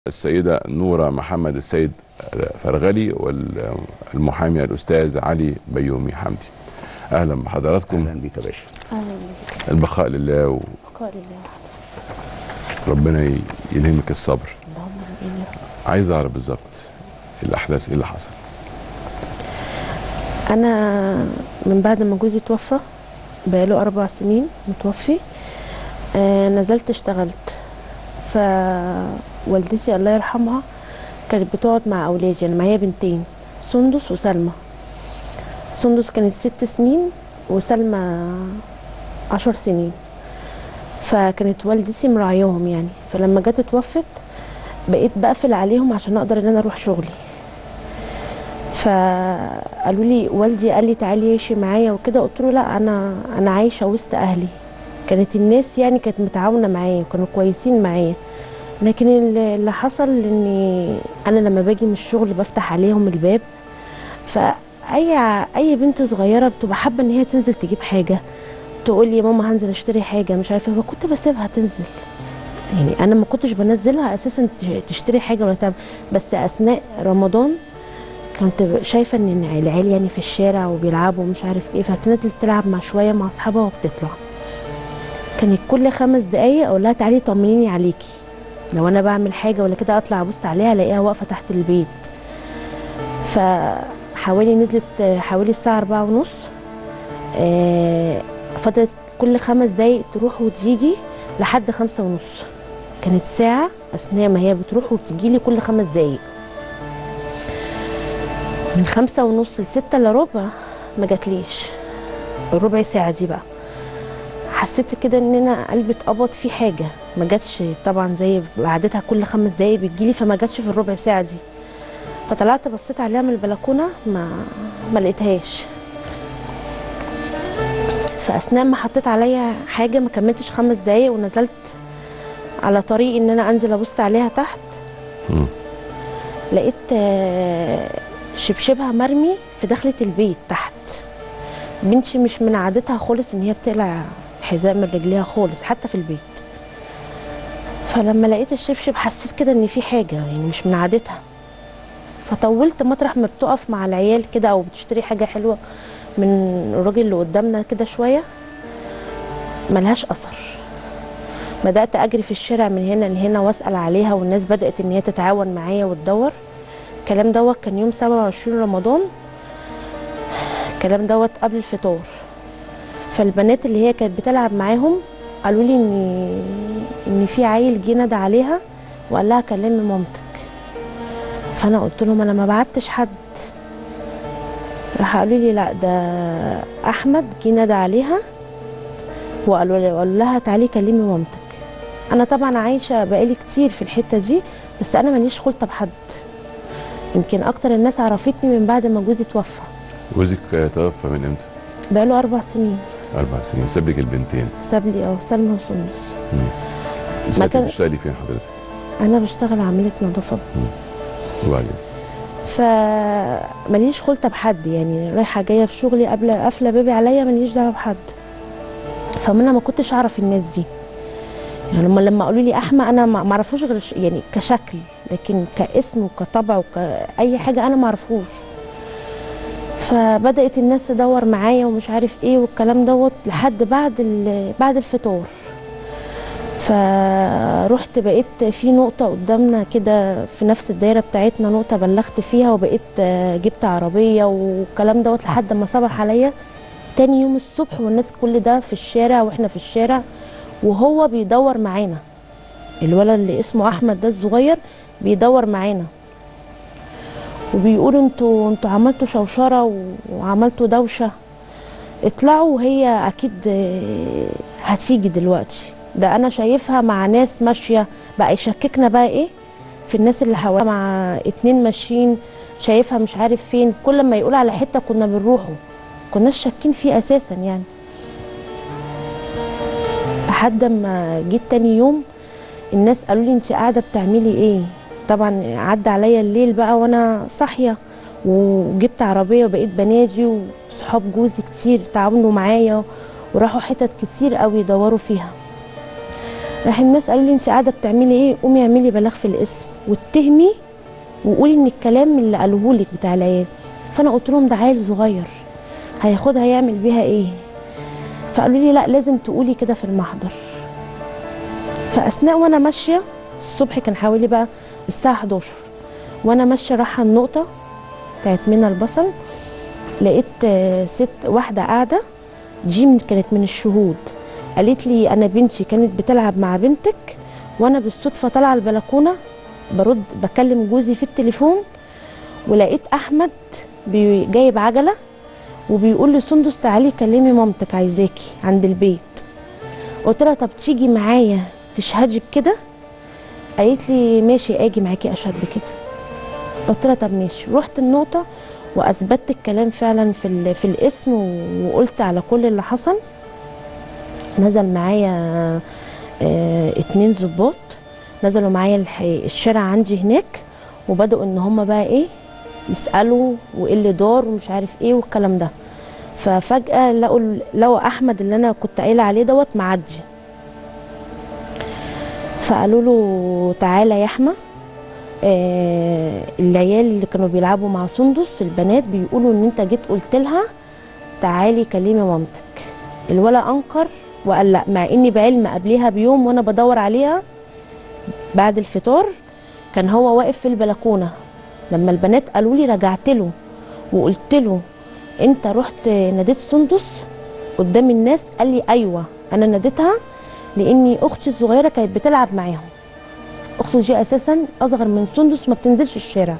السيدة نورة محمد السيد فرغلي والمحامي الأستاذ علي بيومي حمدي أهلا بحضراتكم اهلا بيك يا باشا اهلا بيك البقاء لله بقاء لله وربنا ي- يلهمك الصبر اللهم امين يا رب. عايز أعرف بالظبط الأحداث إيه اللي حصل انا من بعد ما جوزي توفى بقاله اربع سنين متوفي آه نزلت اشتغلت فوالدتي الله يرحمها كانت بتقعد مع اولادي انا معايا بنتين سندس وسلمى سندس كانت ست سنين وسلمى عشر سنين فكانت والدتي مراعياهم يعني فلما جت اتوفت بقيت بقفل عليهم عشان اقدر ان انا اروح شغلي فقالوا لي والدي قال لي تعالي عيشي معايا وكده قلت له لا انا انا عايشه وسط اهلي كانت الناس يعني كانت متعاونه معايا وكانوا كويسين معايا لكن اللي اللي حصل اني انا لما باجي من الشغل بفتح عليهم الباب فاي ع- اي بنت صغيره بتبقى حابه ان هي تنزل تجيب حاجه تقول لي يا ماما هنزل اشتري حاجه مش عارفه إيه، فكنت بسيبها تنزل يعني انا ما كنتش بنزلها اساسا تش- تشتري حاجه ولا تعمل بس اثناء رمضان كنت ب- شايفه ان العيال يعني في الشارع وبيلعبوا ومش عارف ايه فتنزل تلعب مع شويه مع اصحابها وبتطلع كانت كل خمس دقايق اقول لها تعالي طمنيني عليكي لو انا بعمل حاجه ولا كده اطلع ابص عليها الاقيها واقفه تحت البيت فحوالي نزلت آه، حوالي الساعه أربعة ونص آه، فضلت كل خمس دقايق تروح وتيجي لحد خمسة ونص كانت ساعة أثناء ما هي بتروح وبتجيلي كل خمس دقايق من خمسة ونص لستة الا ربع ما جاتليش الربع ساعة دي بقى حسيت كده ان انا قلبي اتقبض في حاجة ما جاتش طبعا زي عادتها كل خمس دقايق بتجيلي فما جاتش في الربع ساعة دي فطلعت بصيت عليها من البلكونة ما ما لقيتهاش فاثناء ما حطيت عليا حاجة ما كملتش خمس دقايق ونزلت على طريق ان انا انزل ابص عليها تحت مم. لقيت آه، شبشبها مرمي في دخلة البيت تحت بنتي مش من عادتها خالص ان هي بتقلع حذاء من رجليها خالص حتى في البيت فلما لقيت الشبشب حسيت كده ان في حاجة يعني مش من عادتها فطولت مطرح ما بتقف مع العيال كده او بتشتري حاجة حلوة من الراجل اللي قدامنا كده شوية ملهاش اثر بدأت أجري في الشارع من هنا لهنا وأسأل عليها والناس بدأت إن هي تتعاون معايا وتدور الكلام دوت كان يوم 27 رمضان الكلام دوت قبل الفطار فالبنات اللي هي كانت بتلعب معاهم قالوا لي ان ان في عيل جه نادى عليها وقال لها كلمي مامتك فانا قلت لهم انا ما بعتش حد راح قالوا لي لا ده احمد جه نادى عليها وقالوا لي وقالوا لها تعالي كلمي مامتك انا طبعا عايشه بقالي كتير في الحته دي بس انا ماليش خلطه بحد يمكن اكتر الناس عرفتني من بعد ما جوزي توفى جوزك آه، توفى من إمتى؟ بقاله اربع سنين أربع سنين ساب لك البنتين ساب لي اه سلمى وسندس ساعتها كان- بتشتغلي فين حضرتك؟ انا بشتغل عامله نظافه وبعدين فماليش خلطه بحد يعني رايحه جايه في شغلي قبل قافله بابي عليا ماليش دعوه بحد فانا ما كنتش اعرف الناس دي يعني لما لما قالوا لي احمى انا ما ما اعرفوش غير ش- يعني كشكل لكن كاسم وكطبع وكاي حاجه انا ما اعرفوش فبدات الناس تدور معايا ومش عارف ايه والكلام دوت لحد بعد ال- بعد الفطار فرحت بقيت في نقطة قدامنا كده في نفس الدايرة بتاعتنا نقطة بلغت فيها وبقيت آه، جبت عربية والكلام دوت لحد ما صبح عليا تاني يوم الصبح والناس كل ده في الشارع واحنا في الشارع وهو بيدور معانا الولد اللي اسمه احمد ده الصغير بيدور معانا وبيقولوا انتوا انتوا عملتوا شوشره و- وعملتوا دوشه اطلعوا وهي اكيد آه، هتيجي دلوقتي ده انا شايفها مع ناس ماشيه بقى يشككنا بقى ايه في الناس اللي حواليها مع اتنين ماشيين شايفها مش عارف فين كل ما يقول على حته كنا بنروحه كناش شاكين فيه اساسا يعني لحد ما جيت تاني يوم الناس قالوا لي انت قاعده بتعملي ايه طبعا عدى عليا الليل بقى وانا صاحيه وجبت عربيه وبقيت بنادي وصحاب جوزي كتير تعاونوا معايا وراحوا حتت كتير قوي يدوروا فيها راح الناس قالوا لي انت قاعده بتعملي ايه قومي اعملي بلاغ في الاسم واتهمي وقولي ان الكلام اللي قالوه لك بتاع العيال فانا قلت لهم ده عيل صغير هياخدها يعمل بيها ايه فقالوا لي لا لازم تقولي كده في المحضر فاثناء وانا ماشيه الصبح كان حوالي بقى الساعه 11 وانا ماشيه رايحه النقطه بتاعت منى البصل لقيت آه، ست واحده قاعده دي من كانت من الشهود قالت لي انا بنتي كانت بتلعب مع بنتك وانا بالصدفه طالعه البلكونه برد بكلم جوزي في التليفون ولقيت احمد بي- جايب عجله وبيقول لي سندس تعالي كلمي مامتك عايزاكي عند البيت قلت لها طب تيجي معايا تشهدي بكده قالت لي ماشي اجي معاكي اشهد بكده قلت لها طب ماشي رحت النقطه واثبتت الكلام فعلا في ال- في الاسم و- وقلت على كل اللي حصل نزل معايا آه اتنين ظباط نزلوا معايا الح- الشارع عندي هناك وبدأوا ان هم بقى ايه يسألوا وايه اللي دار ومش عارف ايه والكلام ده ففجأة لقوا لقوا احمد اللي انا كنت قايله عليه دوت معدي فقالوا له تعالى يا احمد آه العيال اللي كانوا بيلعبوا مع سندس البنات بيقولوا ان انت جيت قلت لها تعالي كلمي مامتك الولا انكر وقال لا مع اني بعلم قبليها بيوم وانا بدور عليها بعد الفطار كان هو واقف في البلكونه لما البنات قالوا لي رجعت له وقلت له انت رحت ناديت سندس قدام الناس قال لي ايوه انا ناديتها لاني اختي الصغيره كانت بتلعب معاهم اخته دي اساسا اصغر من سندس ما بتنزلش الشارع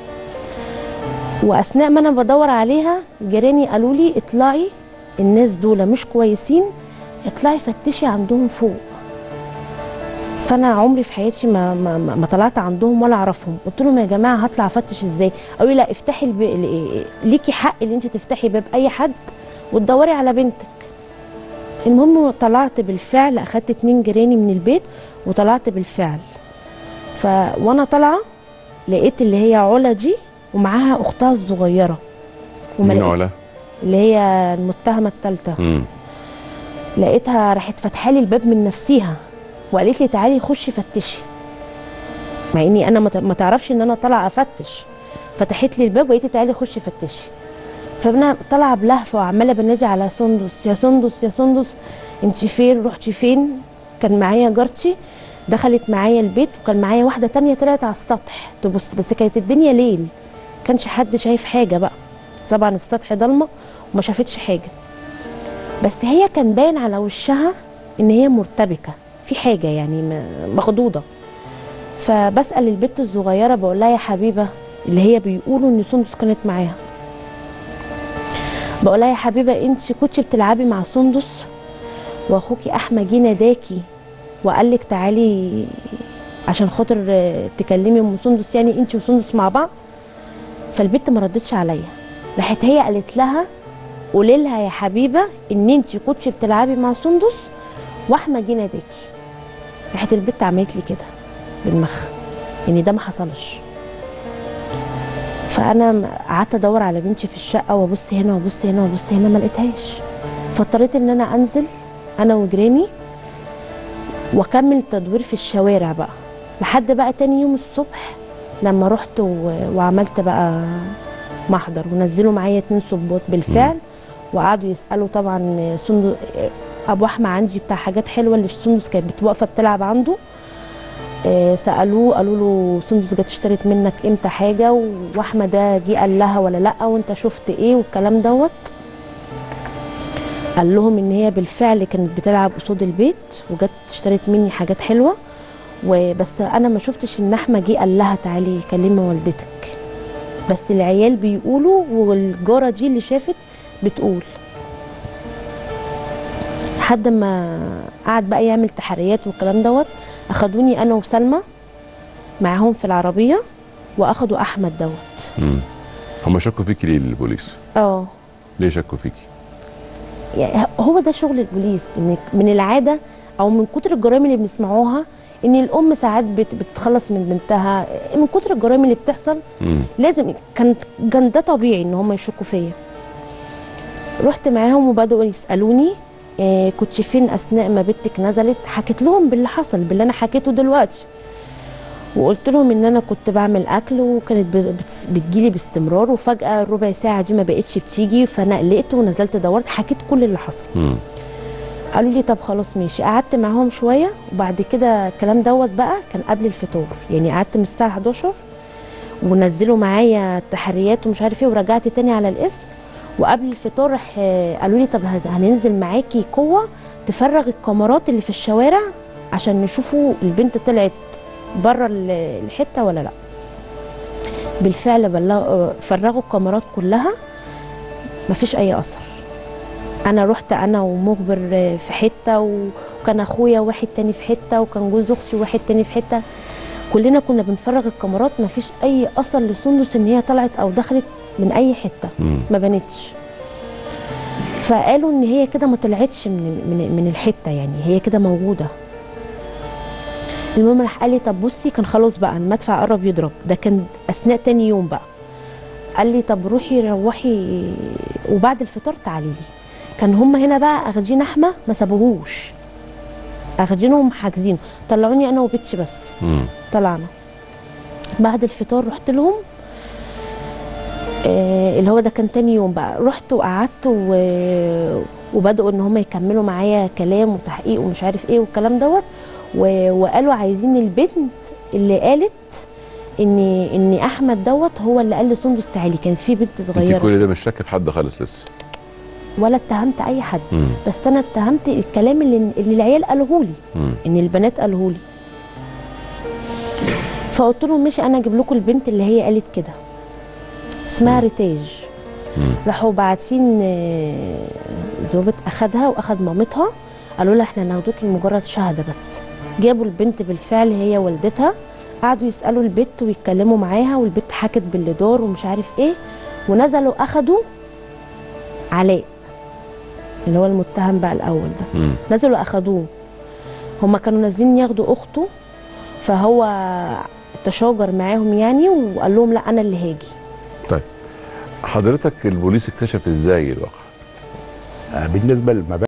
واثناء ما انا بدور عليها جيراني قالوا لي اطلعي الناس دول مش كويسين اطلعي فتشي عندهم فوق فانا عمري في حياتي ما ما, ما ما طلعت عندهم ولا اعرفهم قلت لهم يا جماعه هطلع افتش ازاي قالوا لي لا افتحي الب... ال- ليكي حق ان انت تفتحي باب اي حد وتدوري على بنتك المهم طلعت بالفعل اخدت اتنين جيراني من البيت وطلعت بالفعل ف وانا طالعه لقيت اللي هي علا دي ومعاها اختها الصغيره وما مين لقيت- علا؟ اللي هي المتهمه الثالثه امم لقيتها راحت فاتحه لي الباب من نفسيها وقالت لي تعالي خشي فتشي مع اني انا ما ت- ما تعرفش ان انا طالعه افتش فتحت لي الباب وقالت لي تعالي خشي فتشي فانا طالعه بلهفه وعماله بنادي على سندس يا سندس يا سندس انت فين رحتي فين كان معايا جارتي دخلت معايا البيت وكان معايا واحده تانية طلعت على السطح تبص بس كانت الدنيا ليل كانش حد شايف حاجه بقى طبعا السطح ضلمه وما شافتش حاجه بس هي كان باين على وشها ان هي مرتبكه في حاجه يعني م- مخضوضه فبسال البت الصغيره بقول لها يا حبيبه اللي هي بيقولوا ان سندس كانت معاها بقول لها يا حبيبه انت كنتي بتلعبي مع سندس واخوكي احمد جه ناداكي وقال لك تعالي عشان خاطر آه، تكلمي ام سندس يعني انت وسندس مع بعض فالبت ما ردتش عليا راحت هي قالت لها قولي لها يا حبيبه ان انت كنتي بتلعبي مع سندس واحمد جه ناداكي راحت البت عملت لي كده بالمخ ان ده ما حصلش فانا م- قعدت ادور على بنتي في الشقه وابص هنا وابص هنا وابص هنا ما لقيتهاش فاضطريت ان انا انزل انا وجيراني واكمل تدوير في الشوارع بقى لحد بقى تاني يوم الصبح لما رحت و... وعملت بقى محضر ونزلوا معايا اتنين صباط بالفعل وقعدوا يسالوا طبعا سندس ابو احمد عندي بتاع حاجات حلوه اللي سندس كانت بت- واقفه بتلعب عنده آه، سالوه قالوا له سندس جت اشترت منك امتى حاجه واحمد ده جه قال لها ولا لا وانت شفت ايه والكلام دوت قال لهم ان هي بالفعل كانت بتلعب قصاد البيت وجت اشترت مني حاجات حلوه وبس انا ما شفتش ان احمد جه قال لها تعالي كلمي والدتك بس العيال بيقولوا والجاره دي اللي شافت بتقول لحد ما قعد بقى يعمل تحريات والكلام دوت اخدوني انا وسلمى معاهم في العربيه واخدوا احمد دوت امم هم شكوا فيكي ليه البوليس؟ اه ليه شكوا فيكي؟ يعني هو ده شغل البوليس ان من العاده او من كتر الجرائم اللي بنسمعوها ان الام ساعات بت- بتتخلص من بنتها من كتر الجرائم اللي بتحصل امم لازم كان كان ده طبيعي ان هم يشكوا فيا رحت معاهم وبداوا يسالوني إيه كنت فين اثناء ما بنتك نزلت حكيت لهم باللي حصل باللي انا حكيته دلوقتي وقلت لهم ان انا كنت بعمل اكل وكانت ب- بتس- بتجيلي باستمرار وفجاه الربع ساعه دي ما بقتش بتيجي فانا قلقت ونزلت دورت حكيت كل اللي حصل مم. قالوا لي طب خلاص ماشي قعدت معاهم شويه وبعد كده الكلام دوت بقى كان قبل الفطار يعني قعدت من الساعه 11 ونزلوا معايا التحريات ومش عارف ايه ورجعت تاني على الاسم وقبل الفطار راح آه، قالوا لي طب هت- هننزل معاكي قوه تفرغ الكاميرات اللي في الشوارع عشان نشوفوا البنت طلعت بره ال- الحته ولا لا بالفعل بلغ فرغوا الكاميرات كلها مفيش اي اثر انا رحت انا ومخبر في حته وكان اخويا واحد تاني في حته وكان جوز اختي واحد تاني في حته كلنا كنا بنفرغ الكاميرات مفيش اي اثر لسندس ان هي طلعت او دخلت من اي حته مم. ما بانتش فقالوا ان هي كده ما طلعتش من من من الحته يعني هي كده موجوده المهم راح قال لي طب بصي كان خلاص بقى المدفع قرب يضرب ده كان اثناء تاني يوم بقى قال لي طب روحي روحي وبعد الفطار تعالي لي كان هم هنا بقى اخدين احمى ما سابوهوش اخدينهم حاجزينه طلعوني انا وبيتش بس مم. طلعنا بعد الفطار رحت لهم آه اللي هو ده كان تاني يوم بقى رحت وقعدت و... وبدأوا ان هم يكملوا معايا كلام وتحقيق ومش عارف ايه والكلام دوت و... وقالوا عايزين البنت اللي قالت ان ان احمد دوت هو اللي قال لسندس تعالي كانت في بنت انت صغيره كل ده مش شاك في حد خالص لسه ولا اتهمت اي حد مم. بس انا اتهمت الكلام اللي, اللي العيال قالوه لي مم. ان البنات قالوه لي فقلت لهم ماشي انا اجيب لكم البنت اللي هي قالت كده اسمها ريتاج مم. راحوا باعتين آه، ظابط اخدها واخد مامتها قالوا لها احنا ناخدوك لمجرد شهاده بس جابوا البنت بالفعل هي والدتها قعدوا يسالوا البت ويتكلموا معاها والبت حكت باللي دار ومش عارف ايه ونزلوا اخدوا علاء اللي هو المتهم بقى الاول ده مم. نزلوا اخدوه هما كانوا نازلين ياخدوا اخته فهو تشاجر معاهم يعني وقال لهم لا انا اللي هاجي طيب حضرتك البوليس اكتشف ازاي الواقع آه، بالنسبه للمبادئ